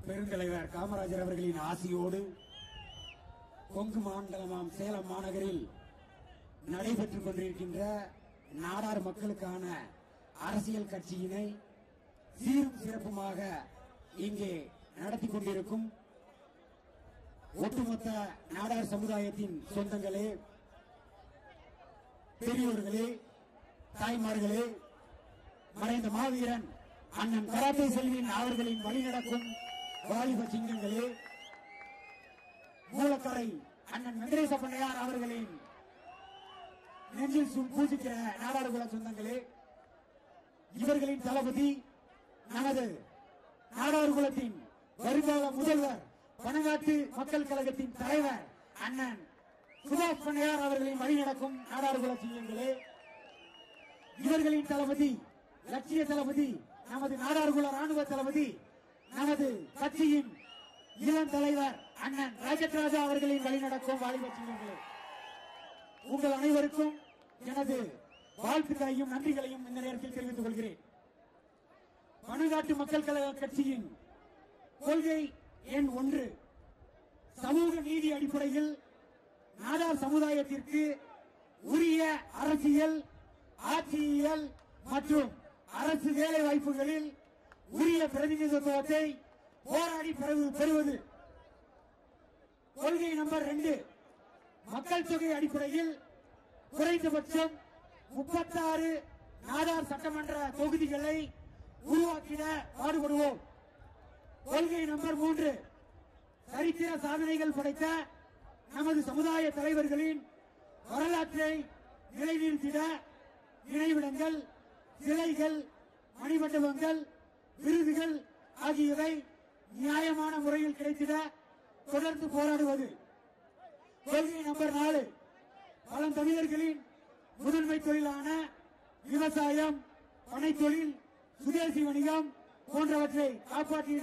பெருந்தலைவர் காமராஜர் அவர்களின் ஆசியோடு கொங்கு மாநிலமாம் சேலம் மாநகரில் நடைபெற்றுக் கொண்டிருக்கின்ற நாடார் மக்களுக்கான அரசியல் கட்சியினை சீரும் சிறப்புமாக இங்கே நடத்தி கொண்டிருக்கும் ஒட்டுமொத்த நாடார் சமுதாயத்தின் சொந்தங்களே பெரியோர்களே தாய்மார்களே மறைந்த மாவீரன் அண்ணன் கராத்தே செல்வின் அவர்களின் வழிநடக்கும் வாலிப சிங்கங்களே மூலக்கரை அண்ணன் வெங்கடேச பண்ணையார் அவர்களின் நெஞ்சில் சு- பூஜிக்கிற நாடாளுகுல சொந்தங்களே இவர்களின் தளபதி நமது நாடார் குலத்தின் வருங்கால முதல்வர் பனங்காட்டு மக்கள் கழகத்தின் தலைவர் அண்ணன் சுபாஷ் பண்ணையார் அவர்களின் வழிநடக்கும் நாடார் குல சிங்கங்களே இவர்களின் தளபதி லட்சிய தளபதி நமது நாடார்குல ராணுவ தளபதி நமது கட்சியின் இளம் தலைவர் அண்ணன் ராஜத் ராஜா அவர்களின் வழிநடக்கும் வாலிப சிங்கங்களே உங்கள் அனைவருக்கும் எனது வாழ்த்துக்களையும் நன்றிகளையும் இந்த நேரத்தில் தெரிவித்துக் கொள்கிறேன் பனங்காட்டு மக்கள் கழக கட்சியின் கொள்கை எண் ஒன்று சமூக நீதி அடிப்படையில் நாடார் சமுதாயத்திற்கு உரிய அரசியல் ஆட்சியியல் மற்றும் அரசு வேலை வாய்ப்புகளில் உரிய பிரதிநிதித்துவத்தை போராடி பெறு- பெறுவது கொள்கை நம்பர் ரெண்டு மக்கள் தொகை அடிப்படையில் குறைந்தபட்சம் முப்பத்தாறு நாடார் சட்டமன்ற தொகுதிகளை உருவாக்கிட பாடுபடுவோம் கொள்கை நம்பர் மூன்று சரித்திர சாதனைகள் படைத்த நமது சமுதாய தலைவர்களின் வரலாற்றை நிலைநிறுத்திட நினைவிடங்கள் சிலைகள் மணிமண்டபங்கள் விருதுகள் ஆகியவை நியாயமான முறையில் கிடைத்திட தொடர்ந்து போராடுவது கொள்கை நம்பர் நாலு பழந்தமிழர்களின் முதன்மை தொழிலான விவசாயம் பனைத்தொழில் சுதேசி வணிகம் போன்றவற்றை காப்பாற்றிட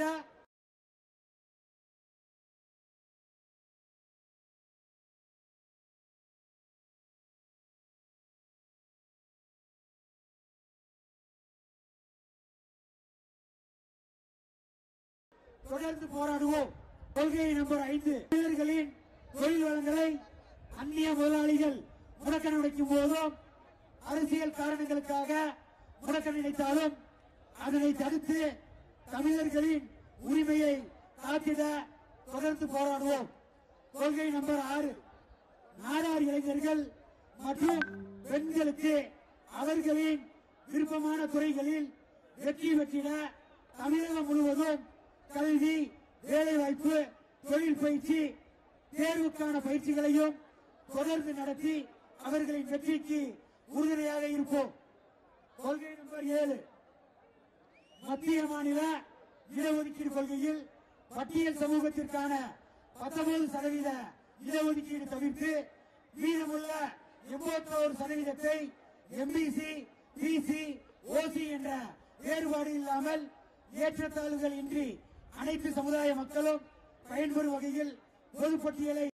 தொடர்ந்து போராடுவோம் கொள்கை நம்பர் ஐந்து தமிழர்களின் தொழில் வளங்களை அந்நிய முதலாளிகள் முடக்க நினைக்கும் போதும் அரசியல் காரணங்களுக்காக முடக்க நினைத்தாலும் அதனை தடுத்து தமிழர்களின் உரிமையை காத்திட தொடர்ந்து போராடுவோம் கொள்கை நம்பர் ஆறு நாடார் இளைஞர்கள் மற்றும் பெண்களுக்கு அவர்களின் விருப்பமான துறைகளில் வெற்றி பெற்றிட தமிழகம் முழுவதும் கல்வி வேலைவாய்ப்பு தொழில் பயிற்சி தேர்வுக்கான பயிற்சிகளையும் தொடர்ந்து நடத்தி அவர்களின் வெற்றிக்கு உறுதுணையாக இருப்போம் கொள்கை நம்பர் ஏழு மத்திய மாநில இடஒதுக்கீடு கொள்கையில் பட்டியல் சமூகத்திற்கான 19% சதவீத இடஒதுக்கீடு தவிர்த்து மீதமுள்ள 81% சதவீதத்தை எம்பிசி பிசி ஓசி என்ற வேறுபாடு இல்லாமல் ஏற்றத்தாழ்வுகள் இன்றி அனைத்து சமுதாய மக்களும் பயன்பெறும் வகையில் பொதுப்பட்டியலை